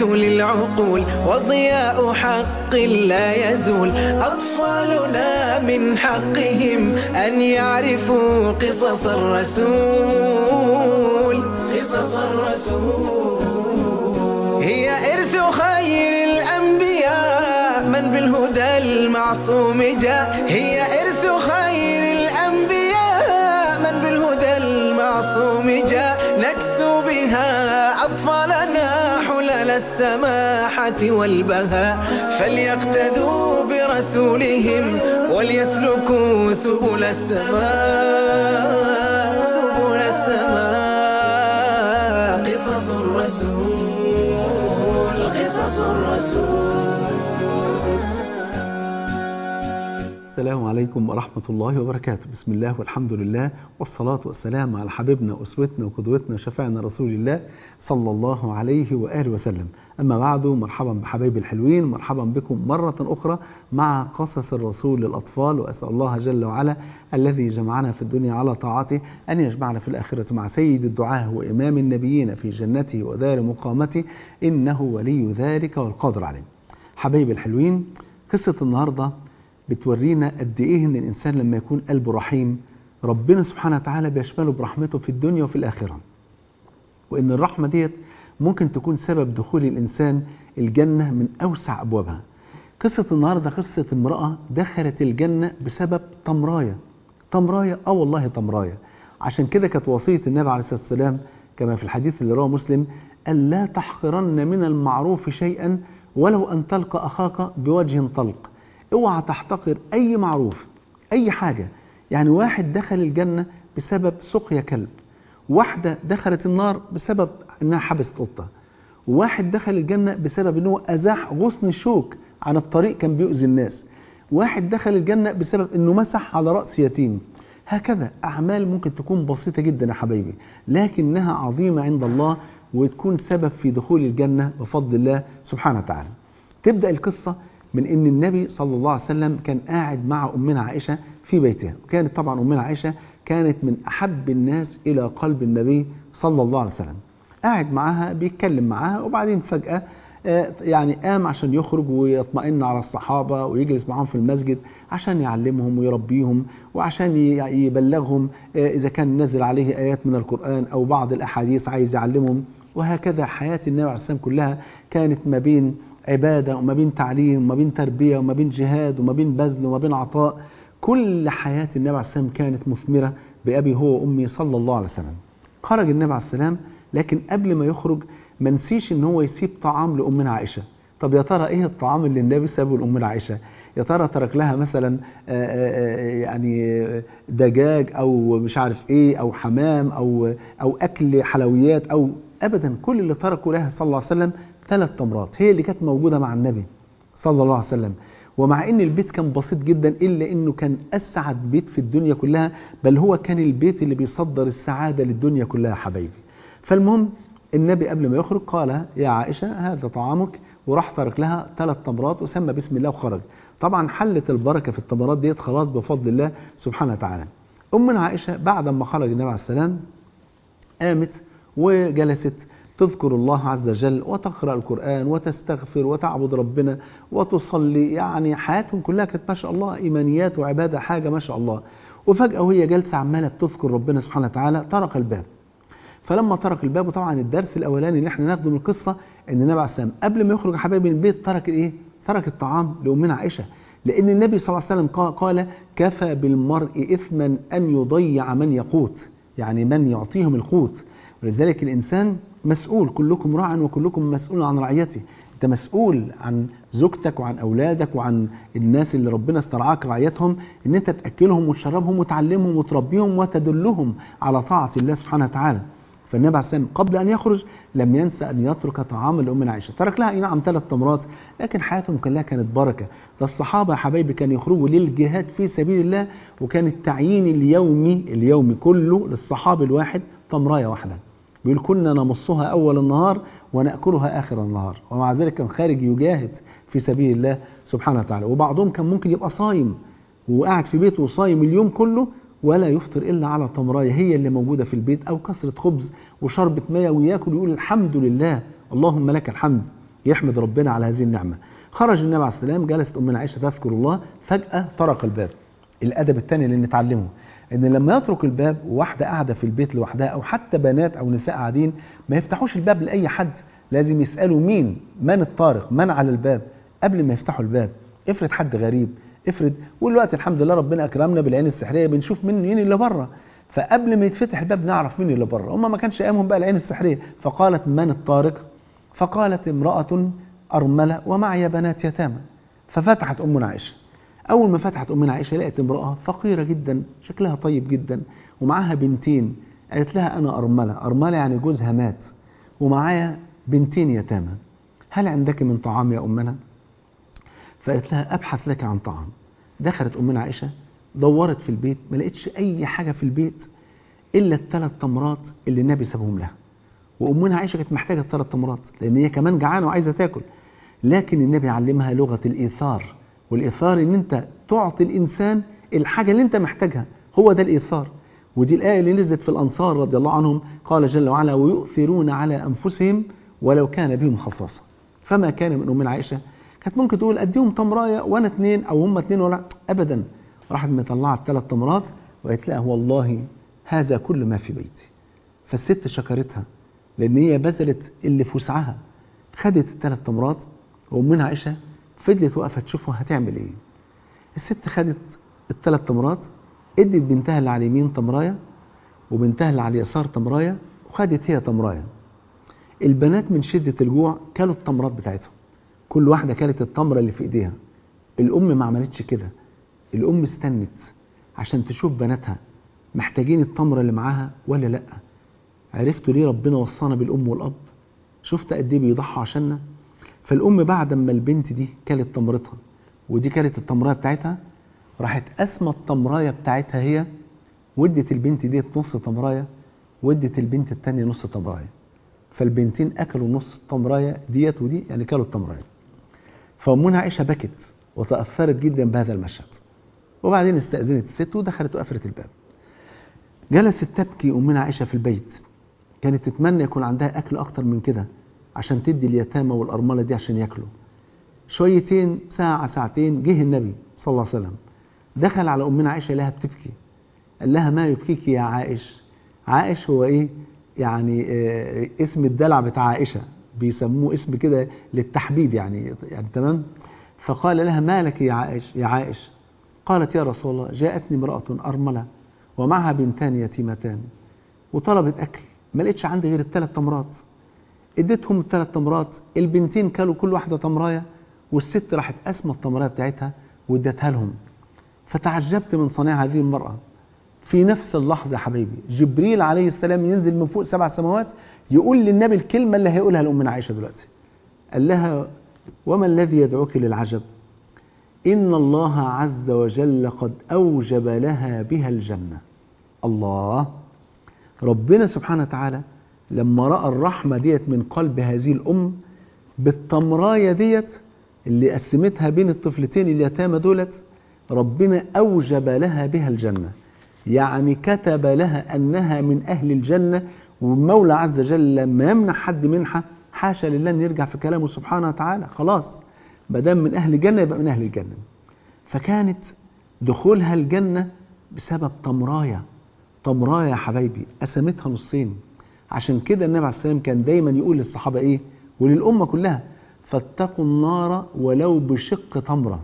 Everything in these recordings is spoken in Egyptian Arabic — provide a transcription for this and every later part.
للعقول وضياء حق لا يزول أطفالنا من حقهم أن يعرفوا قصص الرسول قصص الرسول هي إرث خير الأنبياء من بالهدى المعصوم جاء هي إرث خير الأنبياء من بالهدى المعصوم جاء نكسو بها أطفالنا حلل السماحة والبهاء فليقتدوا برسولهم وليسلكوا سبل السماء سبل السماء قصص الرسول قصص الرسول السلام عليكم ورحمة الله وبركاته بسم الله والحمد لله والصلاة والسلام على حبيبنا وأسوتنا وقدوتنا وشفعنا رسول الله صلى الله عليه وآله وسلم أما بعد مرحبا بحبايبي الحلوين مرحبا بكم مرة أخرى مع قصص الرسول للأطفال وأسأل الله جل وعلا الذي جمعنا في الدنيا على طاعته أن يجمعنا في الآخرة مع سيد الدعاة وإمام النبيين في جنته ودار مقامته إنه ولي ذلك والقادر عليه حبايبي الحلوين قصة النهارده بتورينا قد ايه ان الانسان لما يكون قلبه رحيم ربنا سبحانه وتعالى بيشمله برحمته في الدنيا وفي الاخره وان الرحمه ديت ممكن تكون سبب دخول الانسان الجنه من اوسع ابوابها قصه النهارده قصه امراه دخلت الجنه بسبب تمرايه تمرايه اه والله تمرايه عشان كده كانت وصيه النبي عليه الصلاه والسلام كما في الحديث اللي رواه مسلم أن لا تحقرن من المعروف شيئا ولو أن تلقى أخاك بوجه طلق اوعى تحتقر اي معروف اي حاجة يعني واحد دخل الجنة بسبب سقيا كلب واحدة دخلت النار بسبب انها حبست قطة وواحد دخل الجنة بسبب انه ازاح غصن الشوك عن الطريق كان بيؤذي الناس واحد دخل الجنة بسبب انه مسح على رأس يتيم هكذا اعمال ممكن تكون بسيطة جدا يا حبايبي لكنها عظيمة عند الله وتكون سبب في دخول الجنة بفضل الله سبحانه وتعالى تبدأ القصة من ان النبي صلى الله عليه وسلم كان قاعد مع امنا عائشه في بيتها وكانت طبعا امنا عائشه كانت من احب الناس الى قلب النبي صلى الله عليه وسلم قاعد معاها بيتكلم معاها وبعدين فجاه يعني قام عشان يخرج ويطمئن على الصحابه ويجلس معاهم في المسجد عشان يعلمهم ويربيهم وعشان يبلغهم اذا كان نزل عليه ايات من القران او بعض الاحاديث عايز يعلمهم وهكذا حياه النبي عليه الصلاه والسلام كلها كانت ما بين عبادة وما بين تعليم وما بين تربية وما بين جهاد وما بين بذل وما بين عطاء كل حياة النبي عليه السلام كانت مثمرة بأبي هو وأمي صلى الله عليه وسلم خرج النبي عليه السلام لكن قبل ما يخرج ما نسيش ان هو يسيب طعام لأمنا عائشة طب يا ترى ايه الطعام اللي النبي سابه لأمنا عائشة يا ترى ترك لها مثلا يعني دجاج او مش عارف ايه او حمام او او اكل حلويات او ابدا كل اللي تركه لها صلى الله عليه وسلم ثلاث تمرات هي اللي كانت موجودة مع النبي صلى الله عليه وسلم ومع ان البيت كان بسيط جدا الا انه كان اسعد بيت في الدنيا كلها بل هو كان البيت اللي بيصدر السعادة للدنيا كلها حبايبي فالمهم النبي قبل ما يخرج قال يا عائشة هذا طعامك وراح ترك لها ثلاث تمرات وسمى بسم الله وخرج طبعا حلت البركة في التمرات ديت خلاص بفضل الله سبحانه وتعالى أمنا عائشة بعد ما خرج النبي عليه السلام قامت وجلست تذكر الله عز وجل وتقرأ القرآن وتستغفر وتعبد ربنا وتصلي يعني حياتهم كلها كانت ما شاء الله إيمانيات وعبادة حاجة ما شاء الله وفجأة وهي جالسة عمالة بتذكر ربنا سبحانه وتعالى طرق الباب فلما طرق الباب وطبعا الدرس الأولاني اللي احنا ناخده من القصة ان النبي عليه السلام قبل ما يخرج حبايبي من البيت ترك الايه؟ ترك الطعام لأمنا عائشة لأن النبي صلى الله عليه وسلم قال كفى بالمرء إثما أن يضيع من يقوت يعني من يعطيهم القوت ولذلك الإنسان مسؤول كلكم راع وكلكم مسؤول عن رعيته انت مسؤول عن زوجتك وعن اولادك وعن الناس اللي ربنا استرعاك رعيتهم ان انت تاكلهم وتشربهم وتعلمهم وتربيهم وتدلهم على طاعه الله سبحانه وتعالى فالنبي عليه السلام قبل ان يخرج لم ينسى ان يترك طعاما لامنا عائشه ترك لها اي نعم ثلاث تمرات لكن حياتهم كلها كانت بركه ده الصحابه يا حبايبي كانوا يخرجوا للجهاد في سبيل الله وكان التعيين اليومي اليومي كله للصحابي الواحد تمرايه واحده بيقول كنا نمصها أول النهار ونأكلها آخر النهار ومع ذلك كان خارج يجاهد في سبيل الله سبحانه وتعالى وبعضهم كان ممكن يبقى صايم وقاعد في بيته وصايم اليوم كله ولا يفطر إلا على تمراية هي اللي موجودة في البيت أو كسرة خبز وشربة مية وياكل ويقول الحمد لله اللهم لك الحمد يحمد ربنا على هذه النعمة خرج النبي عليه السلام جلست أمنا عائشة تذكر الله فجأة طرق الباب الأدب الثاني اللي نتعلمه ان لما يترك الباب وواحده قاعده في البيت لوحدها او حتى بنات او نساء قاعدين ما يفتحوش الباب لاي حد لازم يسالوا مين من الطارق من على الباب قبل ما يفتحوا الباب افرض حد غريب افرض والوقت الحمد لله ربنا اكرمنا بالعين السحريه بنشوف مين مين اللي بره فقبل ما يتفتح الباب نعرف مين اللي بره هم ما كانش ايامهم بقى العين السحريه فقالت من الطارق فقالت امراه ارمله ومعي بنات يتامى ففتحت امنا عائشه أول ما فتحت أمنا عائشة لقت امرأة فقيرة جدا شكلها طيب جدا ومعاها بنتين قالت لها أنا أرملة أرملة يعني جوزها مات ومعايا بنتين يتامى هل عندك من طعام يا أمنا؟ فقالت لها أبحث لك عن طعام دخلت أمنا عائشة دورت في البيت ما لقيتش أي حاجة في البيت إلا الثلاث تمرات اللي النبي سابهم لها وأمنا عائشة كانت محتاجة الثلاث تمرات لأن هي كمان جعانة وعايزة تاكل لكن النبي علمها لغة الإيثار والإيثار إن أنت تعطي الإنسان الحاجة اللي أنت محتاجها هو ده الإيثار ودي الآية اللي نزلت في الأنصار رضي الله عنهم قال جل وعلا ويؤثرون على أنفسهم ولو كان بهم خصاصة فما كان من أمنا عائشة كانت ممكن تقول أديهم تمراية وأنا اثنين أو هم اثنين ولا أبدا راحت مطلعت ثلاث تمرات وقالت لها والله هذا كل ما في بيتي فالست شكرتها لأن هي بذلت اللي في وسعها خدت الثلاث تمرات وأمنا عائشة فضلت واقفه تشوفها هتعمل ايه الست خدت الثلاث تمرات ادت بنتها اللي على اليمين تمرايه وبنتها اللي على اليسار تمرايه وخدت هي تمرايه البنات من شده الجوع كلوا التمرات بتاعتهم كل واحده كلت التمره اللي في ايديها الام ما عملتش كده الام استنت عشان تشوف بناتها محتاجين التمره اللي معاها ولا لا عرفتوا ليه ربنا وصانا بالام والاب شفت قد ايه بيضحوا عشاننا فالام بعد ما البنت دي كلت تمرتها ودي كلت التمرايه بتاعتها راحت قسمه التمرايه بتاعتها هي وادت البنت ديت نص تمرايه وادت البنت الثانيه نص تمرايه فالبنتين اكلوا نص التمرايه ديت ودي يعني كلوا التمرايه فامنا عائشه بكت وتاثرت جدا بهذا المشهد وبعدين استاذنت الست ودخلت وقفلت الباب جلست تبكي امنا عائشه في البيت كانت تتمنى يكون عندها اكل اكتر من كده عشان تدي اليتامى والأرملة دي عشان ياكلوا شويتين ساعة ساعتين جه النبي صلى الله عليه وسلم دخل على أمنا عائشة لها بتبكي قال لها ما يبكيك يا عائش عائش هو إيه يعني آه اسم الدلع بتاع عائشة بيسموه اسم كده للتحبيب يعني يعني تمام فقال لها ما لك يا عائش يا عائش قالت يا رسول الله جاءتني امرأة أرملة ومعها بنتان يتيمتان وطلبت أكل ما لقيتش عندي غير الثلاث تمرات اديتهم الثلاث تمرات البنتين كلوا كل واحده تمرايه والست راحت قسمه التمرايه بتاعتها وادتها لهم فتعجبت من صنيع هذه المراه في نفس اللحظه يا حبيبي جبريل عليه السلام ينزل من فوق سبع سماوات يقول للنبي الكلمه اللي هيقولها لامنا عائشه دلوقتي قال لها وما الذي يدعوك للعجب ان الله عز وجل قد اوجب لها بها الجنه الله ربنا سبحانه وتعالى لما راى الرحمه ديت من قلب هذه الام بالتمرايه ديت اللي قسمتها بين الطفلتين اليتامى دولت ربنا اوجب لها بها الجنه يعني كتب لها انها من اهل الجنه والمولى عز وجل لما يمنح حد منحه حاشا لله ان يرجع في كلامه سبحانه وتعالى خلاص ما دام من اهل الجنه يبقى من اهل الجنه فكانت دخولها الجنه بسبب تمرايه تمرايه يا حبايبي قسمتها نصين عشان كده النبي عليه السلام كان دايما يقول للصحابة ايه وللأمة كلها فاتقوا النار ولو بشق تمرة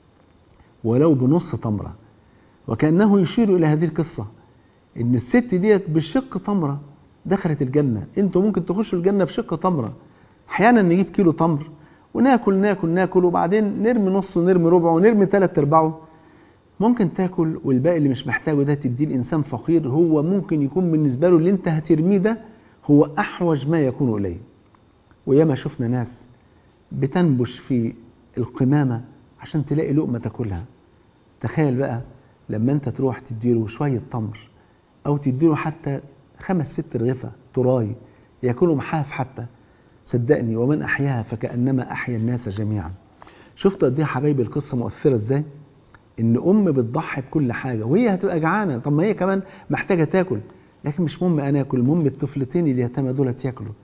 ولو بنص تمرة وكأنه يشير إلى هذه القصة إن الست ديت بشق تمرة دخلت الجنة انتوا ممكن تخشوا الجنة بشق تمرة أحيانا نجيب كيلو تمر وناكل ناكل ناكل وبعدين نرمي نصه نرمي ربعه ونرمي ثلاث ارباعه ممكن تاكل والباقي اللي مش محتاجه ده تديه لانسان فقير هو ممكن يكون بالنسبه له اللي انت هترميه ده هو احوج ما يكون اليه وياما شفنا ناس بتنبش في القمامه عشان تلاقي لقمه تاكلها تخيل بقى لما انت تروح تديله شويه تمر او تديله حتى خمس ست رغفه تراي ياكلوا محاف حتى صدقني ومن احياها فكانما احيا الناس جميعا شفت قد ايه يا حبايبي القصه مؤثره ازاي ان ام بتضحي بكل حاجه وهي هتبقى جعانه طب ما هي كمان محتاجه تاكل لكن مش مهم انا اكل المهم الطفلتين اليتامى دولت ياكلوا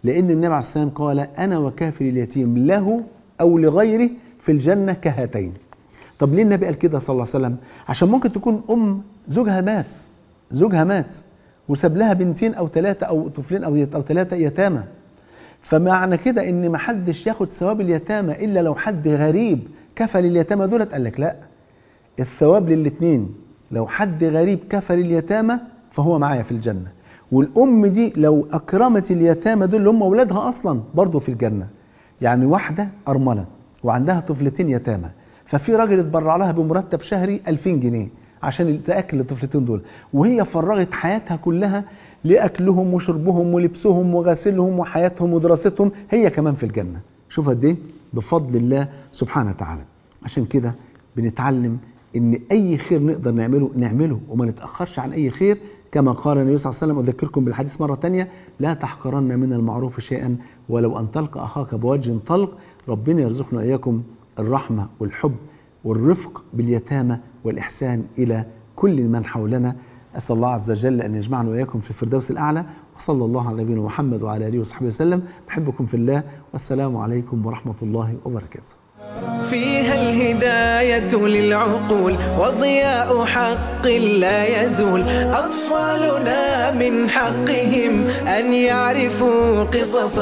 لأن النبي عليه السلام قال أنا وكافل اليتيم له أو لغيره في الجنة كهاتين طب ليه النبي قال كده صلى الله عليه وسلم عشان ممكن تكون أم زوجها مات زوجها مات وساب لها بنتين أو ثلاثة أو طفلين أو أو ثلاثة يتامى فمعنى كده ان ما حدش ياخد ثواب اليتامى الا لو حد غريب كفل اليتامى دولت قال لك لا الثواب للاثنين لو حد غريب كفل اليتامى فهو معايا في الجنه والام دي لو اكرمت اليتامى دول اللي هم اولادها اصلا برضه في الجنه يعني واحده ارمله وعندها طفلتين يتامى ففي راجل اتبرع لها بمرتب شهري 2000 جنيه عشان تاكل الطفلتين دول وهي فرغت حياتها كلها لاكلهم وشربهم ولبسهم وغسلهم وحياتهم ودراستهم هي كمان في الجنه شوف قد ايه بفضل الله سبحانه وتعالى عشان كده بنتعلم ان اي خير نقدر نعمله نعمله وما نتاخرش عن اي خير كما قال النبي صلى الله عليه وسلم اذكركم بالحديث مره تانية لا تحقرن من المعروف شيئا ولو ان تلقى اخاك بوجه طلق ربنا يرزقنا اياكم الرحمه والحب والرفق باليتامى والاحسان الى كل من حولنا أسأل الله عز وجل أن يجمعنا وإياكم في الفردوس الأعلى وصلى الله على نبينا محمد وعلى آله وصحبه وسلم بحبكم في الله والسلام عليكم ورحمة الله وبركاته فيها الهداية للعقول وضياء حق لا يزول أطفالنا من حقهم أن يعرفوا قصص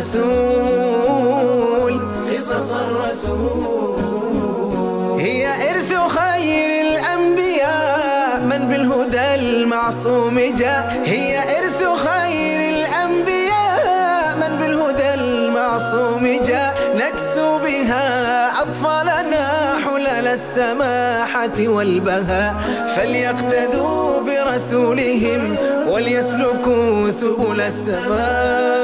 الرسول قصص الرسول هي إرث خير الأنبياء من بالهدى المعصوم جاء هي إرث خير الأنبياء من بالهدى المعصوم جاء نكسو بها أطفالنا حلل السماحة والبهاء فليقتدوا برسولهم وليسلكوا سبل السماء